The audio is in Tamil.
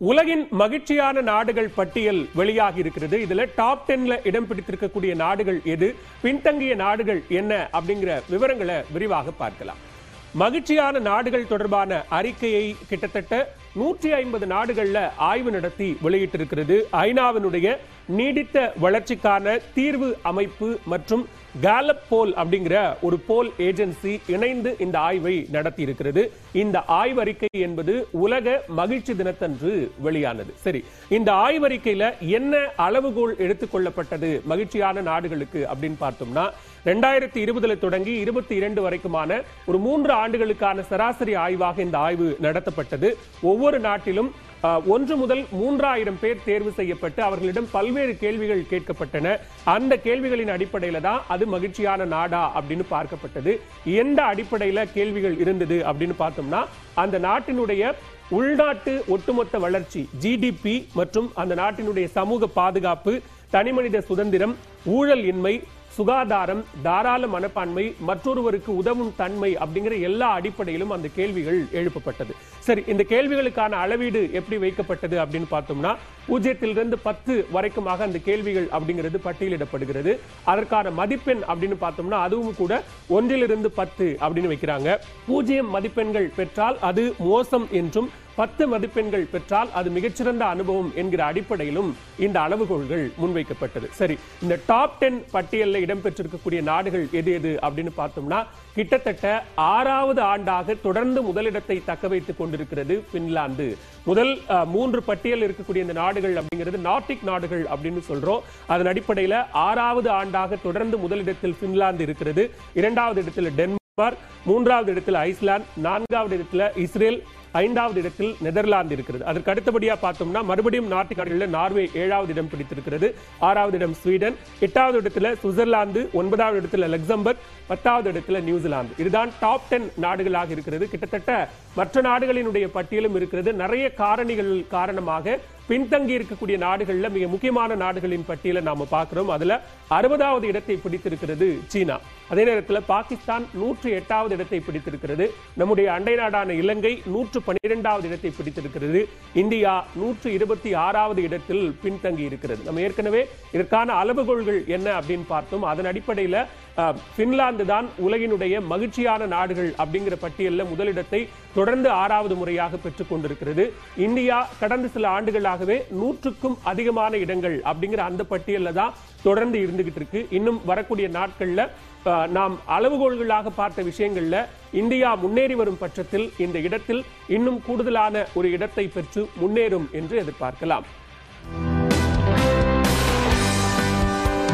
உலகின் மகிழ்ச்சியான நாடுகள் பட்டியல் வெளியாகி இருக்கிறது இதுல டாப் டென்ல இடம் பிடித்திருக்கக்கூடிய நாடுகள் எது பின்தங்கிய நாடுகள் என்ன அப்படிங்கிற விவரங்களை விரிவாக பார்க்கலாம் மகிழ்ச்சியான நாடுகள் தொடர்பான அறிக்கையை கிட்டத்தட்ட நூற்றி ஐம்பது நாடுகள்ல ஆய்வு நடத்தி வெளியிட்டிருக்கிறது ஐநாவினுடைய நீடித்த வளர்ச்சிக்கான தீர்வு அமைப்பு மற்றும் கேலப் போல் அப்படிங்கிற ஒரு போல் ஏஜென்சி இணைந்து இந்த ஆய்வை நடத்தி இருக்கிறது இந்த ஆய்வறிக்கை என்பது உலக மகிழ்ச்சி தினத்தன்று வெளியானது சரி இந்த ஆய்வறிக்கையில என்ன அளவுகோல் எடுத்துக்கொள்ளப்பட்டது மகிழ்ச்சியான நாடுகளுக்கு அப்படின்னு பார்த்தோம்னா ரெண்டாயிரத்தி இருபதுல தொடங்கி இருபத்தி இரண்டு வரைக்குமான ஒரு மூன்று ஆண்டுகளுக்கான சராசரி ஆய்வாக இந்த ஆய்வு நடத்தப்பட்டது ஒவ்வொரு நாட்டிலும் அஹ், ஒன்று முதல் மூன்றாயிரம் பேர் தேர்வு செய்யப்பட்டு அவர்களிடம் பல்வேறு கேள்விகள் கேட்கப்பட்டன அந்த கேள்விகளின் அடிப்படையில தான் அது மகிழ்ச்சியான நாடா அப்படின்னு பார்க்கப்பட்டது எந்த அடிப்படையில கேள்விகள் இருந்தது அப்படின்னு பார்த்தோம்னா அந்த நாட்டினுடைய உள்நாட்டு ஒட்டுமொத்த வளர்ச்சி ஜிடிபி மற்றும் அந்த நாட்டினுடைய சமூக பாதுகாப்பு தனிமனித சுதந்திரம் ஊழல் இன்மை சுகாதாரம் தாராள மனப்பான்மை மற்றொருவருக்கு உதவும் தன்மை அப்படிங்கிற எல்லா அடிப்படையிலும் அந்த கேள்விகள் எழுப்பப்பட்டது சரி இந்த கேள்விகளுக்கான அளவீடு எப்படி வைக்கப்பட்டது அப்படின்னு பார்த்தோம்னா பூஜ்ஜியத்திலிருந்து பத்து வரைக்குமாக அந்த கேள்விகள் அப்படிங்கிறது பட்டியலிடப்படுகிறது அதற்கான மதிப்பெண் அப்படின்னு பார்த்தோம்னா அதுவும் கூட ஒன்றிலிருந்து பத்து அப்படின்னு வைக்கிறாங்க பூஜ்ஜியம் மதிப்பெண்கள் பெற்றால் அது மோசம் என்றும் பத்து மதிப்பெண்கள் பெற்றால் அது மிகச்சிறந்த அனுபவம் என்கிற அடிப்படையிலும் இந்த அளவுகோல்கள் முன்வைக்கப்பட்டது சரி இந்த டாப் டென் பட்டியலில் இடம்பெற்றிருக்கக்கூடிய நாடுகள் எது எது அப்படின்னு பார்த்தோம்னா கிட்டத்தட்ட ஆறாவது ஆண்டாக தொடர்ந்து முதலிடத்தை தக்க வைத்துக் கொண்டிருக்கிறது பின்லாந்து முதல் அஹ், மூன்று பட்டியல் இருக்கக்கூடிய இந்த நாடுகள் அப்படிங்கிறது நார்டிக் நாடுகள் அப்படின்னு சொல்றோம் அதன் அடிப்படையில ஆறாவது ஆண்டாக தொடர்ந்து முதலிடத்தில் பின்லாந்து இருக்கிறது இரண்டாவது இடத்தில் டென்மார்க் மூன்றாவது இடத்தில் ஐஸ்லாந்து நான்காவது இடத்துல இஸ்ரேல் ஐந்தாவது இடத்தில் நெதர்லாந்து இருக்கிறது அதற்கு அடுத்தபடியா பார்த்தோம்னா மறுபடியும் நாட்டு நாடுகளில் நார்வே ஏழாவது இடம் பிடித்திருக்கிறது ஆறாவது இடம் ஸ்வீடன் எட்டாவது இடத்துல சுவிட்சர்லாந்து ஒன்பதாவது இடத்துல லக்சம்பர்க் பத்தாவது இடத்துல நியூசிலாந்து இதுதான் டாப் டென் நாடுகளாக இருக்கிறது கிட்டத்தட்ட மற்ற நாடுகளினுடைய பட்டியலும் இருக்கிறது நிறைய காரணிகள் காரணமாக பின்தங்கி இருக்கக்கூடிய நாடுகள்ல மிக முக்கியமான நாடுகளின் பட்டியலை நாம பார்க்கிறோம் அதுல அறுபதாவது இடத்தை பிடித்திருக்கிறது சீனா அதே நேரத்தில் பாகிஸ்தான் நூற்று எட்டாவது இடத்தை பிடித்திருக்கிறது நம்முடைய அண்டை நாடான இலங்கை நூற்று பன்னிரெண்டாவது இடத்தை பிடித்திருக்கிறது இந்தியா நூற்று இருபத்தி ஆறாவது இடத்தில் பின்தங்கி இருக்கிறது நம்ம ஏற்கனவே இதற்கான அளவுகோல்கள் என்ன அப்படின்னு பார்த்தோம் அதன் அடிப்படையில அஹ், பின்லாந்து தான் உலகினுடைய மகிழ்ச்சியான நாடுகள் அப்படிங்கிற பட்டியலில் முதலிடத்தை தொடர்ந்து ஆறாவது முறையாக பெற்றுக் கொண்டிருக்கிறது இந்தியா கடந்த சில ஆண்டுகளாகவே நூற்றுக்கும் அதிகமான இடங்கள் அப்படிங்கிற அந்த பட்டியலில் தான் தொடர்ந்து இருந்துகிட்டு இருக்கு இன்னும் வரக்கூடிய நாட்கள்ல அஹ், நாம் அளவுகோல்களாக பார்த்த விஷயங்கள்ல இந்தியா முன்னேறி வரும் பட்சத்தில் இந்த இடத்தில் இன்னும் கூடுதலான ஒரு இடத்தை பெற்று முன்னேறும் என்று எதிர்பார்க்கலாம்